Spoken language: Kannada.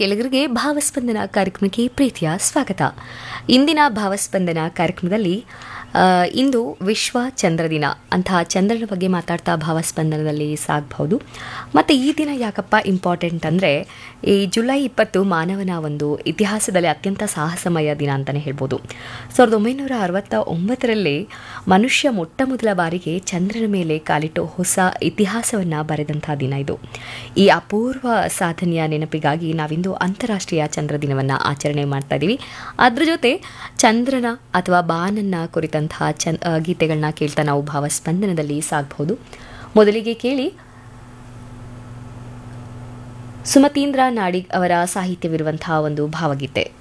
ಕೆಳಗರಿಗೆ ಭಾವಸ್ಪಂದನ ಕಾರ್ಯಕ್ರಮಕ್ಕೆ ಪ್ರೀತಿಯ ಸ್ವಾಗತ ಇಂದಿನ ಭಾವಸ್ಪಂದನ ಕಾರ್ಯಕ್ರಮದಲ್ಲಿ ಆ, ಇಂದು ವಿಶ್ವ ಚಂದ್ರ ದಿನ ಅಂತಹ ಚಂದ್ರನ ಬಗ್ಗೆ ಮಾತಾಡ್ತಾ ಭಾವಸ್ಪಂದನದಲ್ಲಿ ಸಾಗಬಹುದು ಮತ್ತು ಈ ದಿನ ಯಾಕಪ್ಪ ಇಂಪಾರ್ಟೆಂಟ್ ಅಂದರೆ ಈ ಜುಲೈ ಇಪ್ಪತ್ತು ಮಾನವನ ಒಂದು ಇತಿಹಾಸದಲ್ಲಿ ಅತ್ಯಂತ ಸಾಹಸಮಯ ದಿನ ಅಂತಲೇ ಹೇಳ್ಬೋದು ಸಾವಿರದ ಒಂಬೈನೂರ ಅರವತ್ತ ಒಂಬತ್ತರಲ್ಲಿ ಮನುಷ್ಯ ಮೊಟ್ಟ ಮೊದಲ ಬಾರಿಗೆ ಚಂದ್ರನ ಮೇಲೆ ಕಾಲಿಟ್ಟು ಹೊಸ ಇತಿಹಾಸವನ್ನು ಬರೆದಂಥ ದಿನ ಇದು ಈ ಅಪೂರ್ವ ಸಾಧನೆಯ ನೆನಪಿಗಾಗಿ ನಾವಿಂದು ಅಂತಾರಾಷ್ಟ್ರೀಯ ಚಂದ್ರ ದಿನವನ್ನು ಆಚರಣೆ ಮಾಡ್ತಾ ಇದ್ದೀವಿ ಅದ್ರ ಜೊತೆ ಚಂದ್ರನ ಅಥವಾ ಬಾನನ್ನ ಕುರಿತಂತಹ ಚನ್ ಗೀತೆಗಳನ್ನ ಕೇಳ್ತಾ ನಾವು ಭಾವಸ್ಪಂದನದಲ್ಲಿ ಸಾಗಬಹುದು ಮೊದಲಿಗೆ ಕೇಳಿ ಸುಮತೀಂದ್ರ ನಾಡಿಗ್ ಅವರ ಸಾಹಿತ್ಯವಿರುವಂತಹ ಒಂದು ಭಾವಗೀತೆ